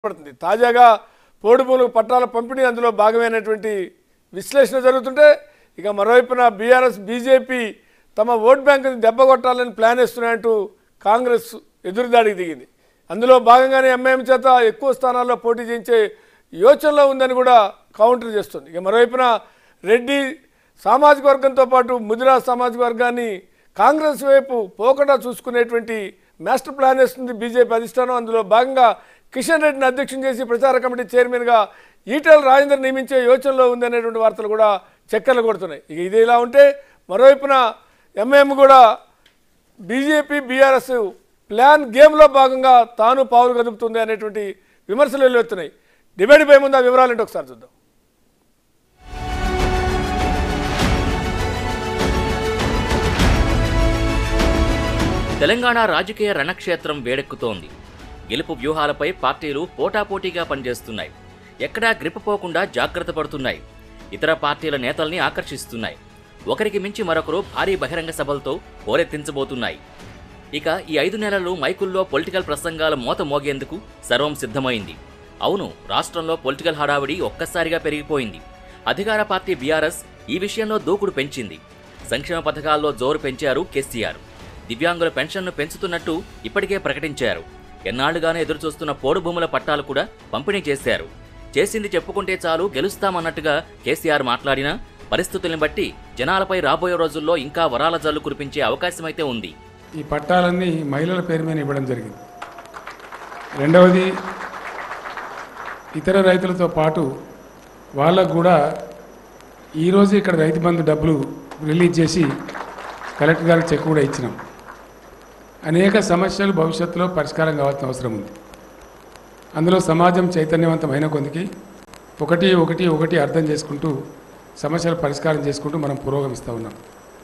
పడుతుంది తాజాగా పోడు భూములకు పట్టాల పంపిణీ అందులో భాగమైనటువంటి విశ్లేషణ జరుగుతుంటే ఇక మరోవైపున బీఆర్ఎస్ బీజేపీ తమ ఓట్ బ్యాంకుని దెబ్బ కొట్టాలని ప్లాన్ వేస్తున్నాయంటూ కాంగ్రెస్ ఎదురుదాడికి దిగింది అందులో భాగంగానే ఎంఐఎం చేత ఎక్కువ స్థానాల్లో పోటీ చేయించే యోచనలో ఉందని కూడా కౌంటర్ చేస్తుంది ఇక మరోవైపున రెడ్డి సామాజిక వర్గంతో పాటు ముదిరా సామాజిక వర్గాన్ని కాంగ్రెస్ వైపు పోకుండా చూసుకునేటువంటి మాస్టర్ ప్లాన్ వేస్తుంది బీజేపీ అధిష్టానం అందులో భాగంగా కిషన్ రెడ్డిని అధ్యక్షం చేసి ప్రచార కమిటీ చైర్మన్గా ఈటెల రాజేందర్ నియమించే యోచనలో ఉందనేటువంటి వార్తలు కూడా చక్కర్లు కొడుతున్నాయి ఇక ఇది ఇలా ఉంటే మరోవైపున ఎంఐఎం కూడా బీజేపీ బీఆర్ఎస్ ప్లాన్ గేమ్లో భాగంగా తాను పావులు కదుపుతుంది అనేటువంటి విమర్శలు వెల్లువెత్తున్నాయి డిబేట్ పై ముందు ఆ వివరాలు ఏంటో ఒకసారి చూద్దాం తెలంగాణ రాజకీయ రణక్షేత్రం వేడెక్కుతోంది గెలుపు వ్యూహాలపై పార్టీలు పోటాపోటీగా పనిచేస్తున్నాయి ఎక్కడా గ్రిప్ పోకుండా జాగ్రత్త పడుతున్నాయి ఇతర పార్టీల నేతల్ని ఆకర్షిస్తున్నాయి ఒకరికి మించి మరొకరు భారీ బహిరంగ సభలతో హోరెత్తించబోతున్నాయి ఇక ఈ ఐదు నెలలు మైకుల్లో పొలిటికల్ ప్రసంగాల మోత మోగేందుకు సర్వం సిద్ధమైంది అవును రాష్ట్రంలో పొలిటికల్ హడావిడి ఒక్కసారిగా పెరిగిపోయింది అధికార పార్టీ బీఆర్ఎస్ ఈ విషయంలో దూకుడు పెంచింది సంక్షేమ పథకాల్లో జోరు పెంచారు కేసీఆర్ దివ్యాంగుల పెన్షన్ను పెంచుతున్నట్టు ఇప్పటికే ప్రకటించారు ఎన్నాళ్లుగానే ఎదురుచూస్తున్న పోడు భూముల పట్టాలు కూడా పంపిణీ చేశారు చేసింది చెప్పుకుంటే చాలు గెలుస్తామన్నట్టుగా కేసీఆర్ మాట్లాడినా పరిస్థితుల్ని బట్టి జనాలపై రాబోయే రోజుల్లో ఇంకా వరాల జల్లు కురిపించే అవకాశమైతే ఉంది ఈ పట్టాలన్నీ మహిళల పేరు మీద ఇవ్వడం జరిగింది రెండవది ఇతర రైతులతో పాటు వాళ్ళకు కూడా ఈరోజు ఇక్కడ రైతు బంధు డబ్బులు రిలీజ్ చేసి కలెక్టర్ గారికి చెక్ కూడా ఇచ్చినాం అనేక సమస్యలు భవిష్యత్తులో పరిష్కారం కావాల్సిన అవసరం ఉంది అందులో సమాజం చైతన్యవంతమైన కొందికి ఒకటి ఒకటి ఒకటి అర్థం చేసుకుంటూ సమస్యలు పరిష్కారం చేసుకుంటూ మనం పురోగమిస్తూ ఉన్నాం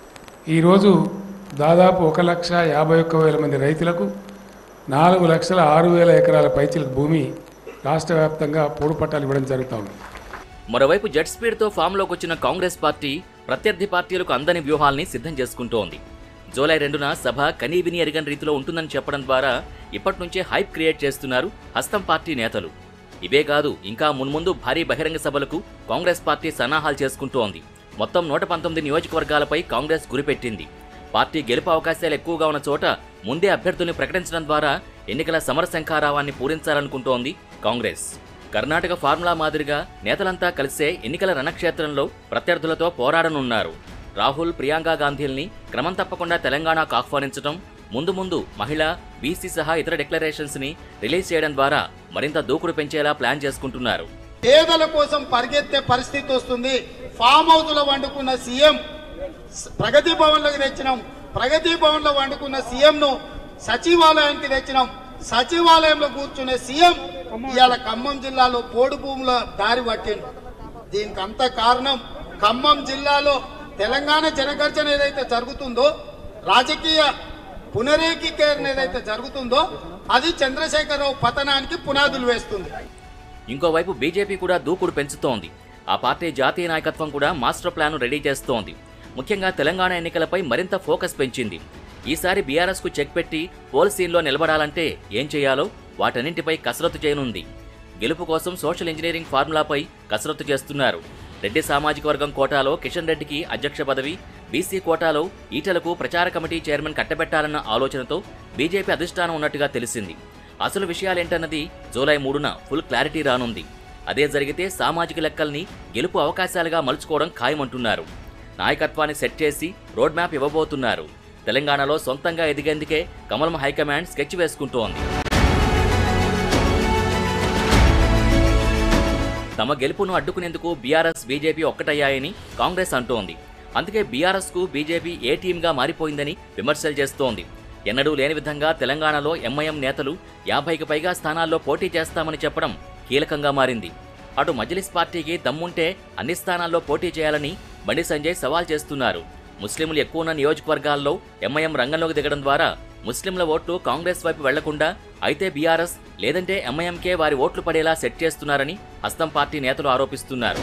ఈరోజు దాదాపు ఒక లక్ష యాభై ఒక్క వేల మంది రైతులకు నాలుగు లక్షల ఆరు వేల ఎకరాల పైచిలకు భూమి రాష్ట్ర వ్యాప్తంగా పోడు పట్టాలు ఇవ్వడం జరుగుతూ ఉంది మరోవైపు జెట్ స్పీడ్తో ఫామ్లోకి వచ్చిన కాంగ్రెస్ పార్టీ ప్రత్యర్థి పార్టీలకు అందని వ్యూహాల్ని సిద్ధం చేసుకుంటోంది జూలై రెండున సభ కనీవిని ఎరగని రీతిలో ఉంటుందని చెప్పడం ద్వారా ఇప్పటి నుంచే హైప్ క్రియేట్ చేస్తున్నారు హస్తం పార్టీ నేతలు ఇవే కాదు ఇంకా మున్ముందు భారీ బహిరంగ సభలకు కాంగ్రెస్ పార్టీ సన్నాహాలు చేసుకుంటోంది మొత్తం నూట పంతొమ్మిది నియోజకవర్గాలపై కాంగ్రెస్ గురిపెట్టింది పార్టీ గెలుపు అవకాశాలు ఎక్కువగా ఉన్న చోట ముందే అభ్యర్థుల్ని ప్రకటించడం ద్వారా ఎన్నికల సమరశంఖారావాన్ని పూరించాలనుకుంటోంది కాంగ్రెస్ కర్ణాటక ఫార్ములా మాదిరిగా నేతలంతా కలిసే ఎన్నికల రణక్షేత్రంలో ప్రత్యర్థులతో పోరాడనున్నారు రాహుల్ ప్రియాంక గాంధీల్ని క్రమం తప్పకుండా తెలంగాణకు ఆహ్వానించడం ముందు ముందు మహిళ బీసీ సహా ఇతర డిక్లరేషన్స్ ని రిలీజ్ చేయడం ద్వారా మరింత దూకుడు పెంచేలా ప్లాన్ చేసుకుంటున్నారు పేదల కోసం పరిగెత్తే పరిస్థితి వస్తుంది ఫామ్ హౌస్ లో వండుకున్న సీఎం స- ప్రగతి భవన్ లోకి తెచ్చినాం ప్రగతి భవన్ లో వండుకున్న సీఎం ను సచివాలయానికి తెచ్చినాం సచివాలయంలో కూర్చునే సీఎం ఇవాళ ఖమ్మం జిల్లాలో పోడు భూముల దారి పట్టిండు దీనికి అంత కారణం ఖమ్మం జిల్లాలో తెలంగాణ జనగర్జన ఏదైతే జరుగుతుందో రాజకీయ పునరేకీకరణ ఏదైతే జరుగుతుందో అది చంద్రశేఖరరావు పతనానికి పునాదులు వేస్తుంది ఇంకోవైపు బీజేపీ కూడా దూకుడు పెంచుతోంది ఆ పార్టీ జాతీయ నాయకత్వం కూడా మాస్టర్ ప్లాన్ రెడీ చేస్తోంది ముఖ్యంగా తెలంగాణ ఎన్నికలపై మరింత ఫోకస్ పెంచింది ఈసారి బీఆర్ఎస్ కు చెక్ పెట్టి పోల్ సీన్లో నిలబడాలంటే ఏం చేయాలో వాటన్నింటిపై కసరత్తు చేయనుంది గెలుపు కోసం సోషల్ ఇంజనీరింగ్ ఫార్ములాపై కసరత్తు చేస్తున్నారు రెడ్డి సామాజిక వర్గం కోటాలో కిషన్ రెడ్డికి అధ్యక్ష పదవి బీసీ కోటాలో ఈటలకు ప్రచార కమిటీ చైర్మన్ కట్టబెట్టాలన్న ఆలోచనతో బీజేపీ అధిష్టానం ఉన్నట్టుగా తెలిసింది అసలు విషయాలేంటన్నది జూలై మూడున ఫుల్ క్లారిటీ రానుంది అదే జరిగితే సామాజిక లెక్కల్ని గెలుపు అవకాశాలుగా మలుచుకోవడం ఖాయమంటున్నారు నాయకత్వాన్ని సెట్ చేసి రోడ్ మ్యాప్ ఇవ్వబోతున్నారు తెలంగాణలో సొంతంగా ఎదిగేందుకే కమలం హైకమాండ్ స్కెచ్ వేసుకుంటోంది తమ గెలుపును అడ్డుకునేందుకు బీఆర్ఎస్ బీజేపీ ఒక్కటయ్యాయని కాంగ్రెస్ అంటోంది అందుకే బీఆర్ఎస్ కు బీజేపీ ఏ టీంగా మారిపోయిందని విమర్శలు చేస్తోంది ఎన్నడూ లేని విధంగా తెలంగాణలో ఎంఐఎం నేతలు యాభైకి పైగా స్థానాల్లో పోటీ చేస్తామని చెప్పడం కీలకంగా మారింది అటు మజ్లిస్ పార్టీకి దమ్ముంటే అన్ని స్థానాల్లో పోటీ చేయాలని బండి సంజయ్ సవాల్ చేస్తున్నారు ముస్లింలు ఎక్కువ ఉన్న నియోజకవర్గాల్లో ఎంఐఎం రంగంలోకి దిగడం ద్వారా ముస్లింల ఓట్లు కాంగ్రెస్ వైపు వెళ్లకుండా అయితే బీఆర్ఎస్ లేదంటే ఎంఐఎంకే వారి ఓట్లు పడేలా సెట్ చేస్తున్నారని హస్తం పార్టీ నేతలు ఆరోపిస్తున్నారు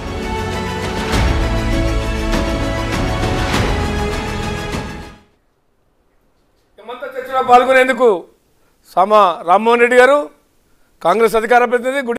హిమంత చర్చలో పాల్గొనేందుకు సామ రామ్మోహన్ రెడ్డి గారు కాంగ్రెస్ అధికార ప్రతినిధి గుడి